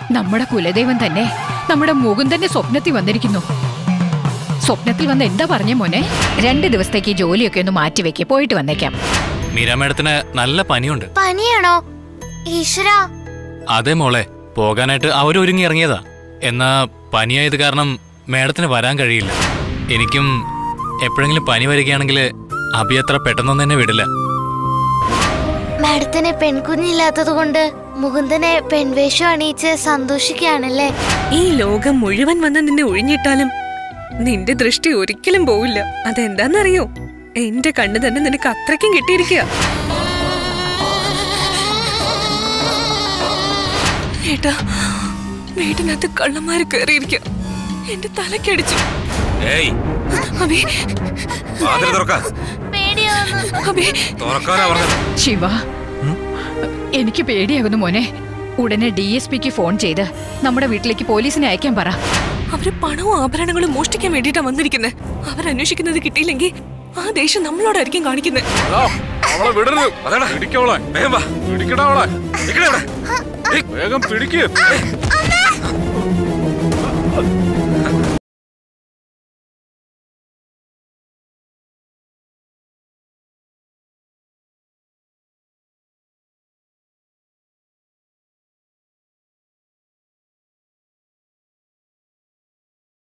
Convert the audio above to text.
നമ്മുടെ കുലദൈവം തന്നെ നമ്മുടെ മുകുന്ദന്റെ സ്വപ്നത്തിൽ വന്നിരിക്കുന്നു സ്വപ്നത്തിൽ വന്ന് എന്താ പറഞ്ഞ മോനെ രണ്ട് ദിവസത്തേക്ക് ഈ ജോലിയൊക്കെ ഒന്ന് മാറ്റിവെക്ക് പോയിട്ട് വന്നേക്കാം മീര മേഡത്തിന് നല്ല പനിയുണ്ട് പനിയാണോ ഈശ്വര അതെ മോളെ പോകാനായിട്ട് അവരൊരുങ്ങി ഇറങ്ങിയതാ എന്നാ പനിയായത് കാരണം മേഡത്തിന് വരാൻ കഴിയില്ല എനിക്കും എപ്പോഴെങ്കിലും പനി വരികയാണെങ്കിൽ അഭി അത്ര പെട്ടെന്നൊന്നും തന്നെ വിടില്ല മാഡത്തിന് പെൺകുഞ്ഞില്ലാത്തത് കൊണ്ട് മുകുന്ദനെ പെൺവേഷം അണിയിച്ച് സന്തോഷിക്കുകയാണല്ലേ ഈ ലോകം മുഴുവൻ വന്ന് നിന്നെ ഒഴിഞ്ഞിട്ടാലും നിന്റെ ദൃഷ്ടി ഒരിക്കലും പോവില്ല അതെന്താന്നറിയോ എന്റെ കണ്ണ് തന്നെ നിനക്ക് അത്രയ്ക്കും കിട്ടിയിരിക്കുക ഏട്ടാ വീട്ടിനകത്ത് കള്ളന്മാര് കയറിയിരിക്കുക എന്റെ തലക്കടിച്ചു ഏയ് അബി വാതിൽ തുറക്കാൻ പേടിയാവുന്നു അബി തുറക്കാനാ പറഞ്ഞത് ശിവ എനിക്ക് പേടിയാകുന്നു മോനെ ഉടനെ ഡി എസ് പിക്ക് ഫോൺ ചെയ്ത് നമ്മുടെ വീട്ടിലേക്ക് പോലീസിനെ അയക്കാൻ പറ അവര് പണവും ആഭരണങ്ങളും മോഷ്ടിക്കാൻ വേണ്ടിയിട്ടാ വന്നിരിക്കുന്നത് അവരന്വേഷിക്കുന്നത് കിട്ടിയില്ലെങ്കിൽ ആ ദേഷ്യം നമ്മളോടായിരിക്കും കാണിക്കുന്നത് അവളെ വിടരുത് അതേടാ പിടിക്കവളെ വേഗം വാ പിടിക്കടാ അവളെ നിക്കടെ അവിടെ. ഏയ്, വേഗം പിടിക്ക്